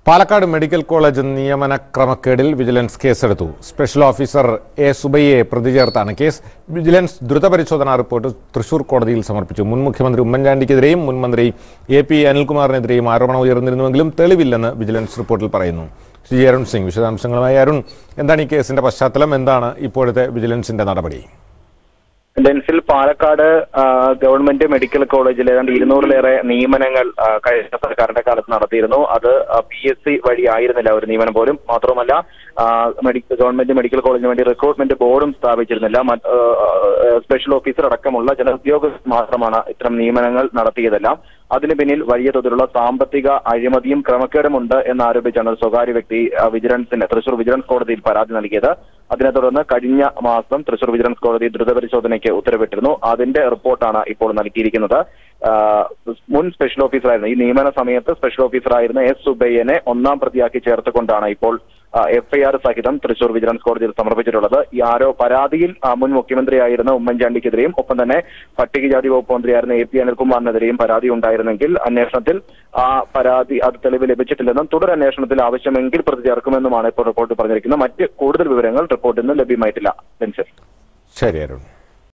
Palakkad medical college നിയമന ക്രമക്കേടിൽ vigilance കേസെടുത്തു സ്പെഷ്യൽ ഓഫീസർ എ സുബയ്യെ പ്രതി ചേർത്താണ് കേസ് വിജിലൻസ് ദ്രുതപരിശോധനാ റിപ്പോർട്ട് തൃശൂർ കോടതിയിൽ സമർപ്പിച്ചു മുൻ മുഖ്യമന്ത്രി ഉമ്മൻചാണ്ടിക്കെതിരെയും മുൻ മന്ത്രി എ പി അനിൽകുമാറിനെതിരെയും ആരോപണം ഉയർന്നിരുന്നുവെങ്കിലും തെളിവില്ലെന്ന് വിജിലൻസ് റിപ്പോർട്ടിൽ പറയുന്നു ശ്രീ അരുൺ സിംഗ് വിശദാംശങ്ങളുമായി അരുൺ എന്താണ് ഈ കേസിന്റെ പശ്ചാത്തലം എന്താണ് ഇപ്പോഴത്തെ വിജിലൻസിന്റെ നടപടി ഡെൻസിൽ പാലക്കാട് ആ, ഗവൺമെന്റ് മെഡിക്കൽ കോളേജിൽ ഏതാണ്ട് ഇരുന്നൂറിലേറെ നിയമനങ്ങൾ ആ, കഴിഞ്ഞ സർക്കാരിന്റെ കാലത്ത് നടത്തിയിരുന്നു അത് പി എസ് സി വഴി ആയിരുന്നില്ല ഒരു നിയമനം പോലും മാത്രമല്ല ആ, മെഡിക്കൽ ഗവൺമെന്റ് മെഡിക്കൽ കോളേജിന് വേണ്ടി റിക്രൂട്ട്മെന്റ് ബോർഡും സ്ഥാപിച്ചിരുന്നില്ല മറ്റ്, ആ, ആ, സ്പെഷ്യൽ ഓഫീസർ അടക്കമുള്ള ചില ഉദ്യോഗസ്ഥർ മാത്രമാണ് ഇത്തരം നിയമനങ്ങൾ നടത്തിയതെല്ലാം അതിന് പിന്നിൽ വലിയ തോതിലുള്ള സാമ്പത്തിക അഴിമതിയും ക്രമക്കേടുമുണ്ട് എന്നാരോപിച്ചാണ് ഒരു സ്വകാര്യ വ്യക്തി ആ, വിജിലൻസിന് തൃശൂർ വിജിലൻസ് കോടതിയിൽ പരാതി നൽകിയത് അതിനെ തുടർന്ന് കഴിഞ്ഞ മാസം തൃശൂർ വിജിലൻസ് കോടതി ദ്രുതപരിശോധനയ്ക്ക് ഉത്തരവിട്ടിരുന്നു അതിന്റെ റിപ്പോർട്ടാണ് ഇപ്പോൾ നൽകിയിരിക്കുന്നത് ആ, മുൻ സ്പെഷ്യൽ ഓഫീസറായിരുന്ന ഈ നിയമന സമയത്ത് സ്പെഷ്യൽ ഓഫീസറായിരുന്ന എസ് സുബയ്യനെ ഒന്നാം പ്രതിയാക്കി ചേർത്തുകൊണ്ടാണ് ഇപ്പോൾ എഫ്ഐആർ സഹിതം തൃശൂർ വിജിലൻസ് കോടതിയിൽ സമർപ്പിച്ചിട്ടുള്ളത് ഈ ആരോ പരാതിയിൽ ആ, മുൻ മുഖ്യമന്ത്രിയായിരുന്ന ഉമ്മൻചാണ്ടിക്കെതിരെയും ഒപ്പം തന്നെ പട്ടികജാതി വകുപ്പ് മന്ത്രിയായിരുന്ന എ പി അനിൽകുമാറിനെതിരെയും പരാതി ഉണ്ടായിരുന്നെങ്കിൽ അന്വേഷണത്തിൽ ആ പരാതി അത് തെളിവ് ലഭിച്ചിട്ടില്ലെന്നും തുടർ അന്വേഷണത്തിൽ ആവശ്യമെങ്കിൽ പ്രതി ചേർക്കുമെന്നുമാണ് ഇപ്പോൾ റിപ്പോർട്ട് പറഞ്ഞിരിക്കുന്നത് മറ്റ് കൂടുതൽ വിവരങ്ങൾ റിപ്പോർട്ടിൽ നിന്ന് ലഭ്യമായിട്ടില്ല ബെൻസർ ശരി അരുൺ